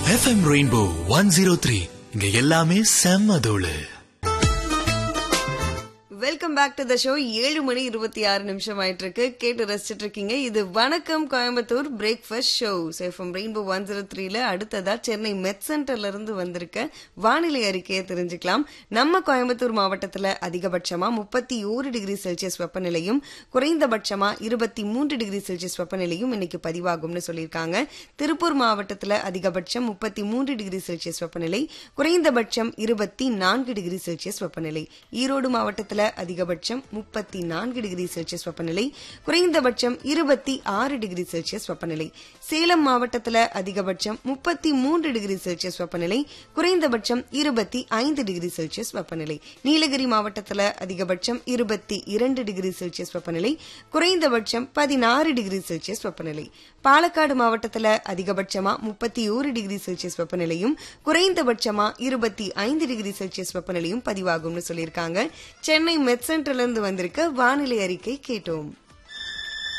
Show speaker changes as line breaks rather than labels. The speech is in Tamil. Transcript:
FM rainbow one zero three இங்க எல்லாமே செம்ம தோளு
welcome back to the show ஏழு மணி இருபத்தி ஆறு நிமிஷம் ஆயிட்டு இருக்கு கேட்டு ரசிச்சிட்டு இருக்கீங்க இது வணக்கம் கோயம்புத்தூர் பிரேக்ஃபாஸ்ட் ஷோ சேஃபம் ரெயின்போ ஒன் ஜீரோ த்ரீல அடுத்ததா சென்னை மெட் சென்டர்ல இருந்து வந்திருக்க வானிலை அறிக்கையை தெரிஞ்சுக்கலாம் நம்ம கோயம்புத்தூர் மாவட்டத்துல அதிகபட்சமா முப்பத்தி ஓரு டிகிரி செல்சியஸ் வெப்பநிலையும் குறைந்தபட்சமா இருபத்தி மூன்று டிகிரி செல்சியஸ் வெப்பநிலையும் இன்னைக்கு பதிவாகும்னு சொல்லியிருக்காங்க திருப்பூர் மாவட்டத்துல அதிகபட்சம் முப்பத்தி மூன்று டிகிரி செல்சியஸ் வெப்பநிலை குறைந்தபட்சம் இருபத்தி நான்கு டிகிரி செல்சியஸ் வெப்பநிலை ஈரோடு மாவட்டத்துல அதிகபட்சம் முப்பத்தி நான்கு டிகிரி செல்சியஸ் வெப்பநிலை குறைந்தபட்சம் இருபத்தி ஆறு டிகிரி செல்சியஸ் வெப்பநிலை சேலம் மாவட்டத்துல அதிகபட்சம் முப்பத்தி மூன்று டிகிரி செல்சியஸ் வெப்பநிலை குறைந்தபட்சம் இருபத்தி ஐந்து டிகிரி செல்சியஸ் வெப்பநிலை நீலகிரி மாவட்டத்துல அதிகபட்சம் இருபத்தி இரண்டு டிகிரி செல்சியஸ் வெப்பநிலை குறைந்தபட்சம் பதினாறு டிகிரி செல்சியஸ் வெப்பநிலை பாலக்காடு மாவட்டத்துல அதிகபட்சமா முப்பத்தி ஒரு டிகிரி செல்சியஸ் வெப்பநிலையும் குறைந்தபட்சமா இருபத்தி ஐந்து டிகிரி செல்சியஸ் வெப்பநிலையும் பதிவாகும்னு சொல்லியிருக்காங்க சென்னை மெட் சென்டர்ல இருந்து வந்திருக்க வானிலை அறிக்கை கேட்டோம்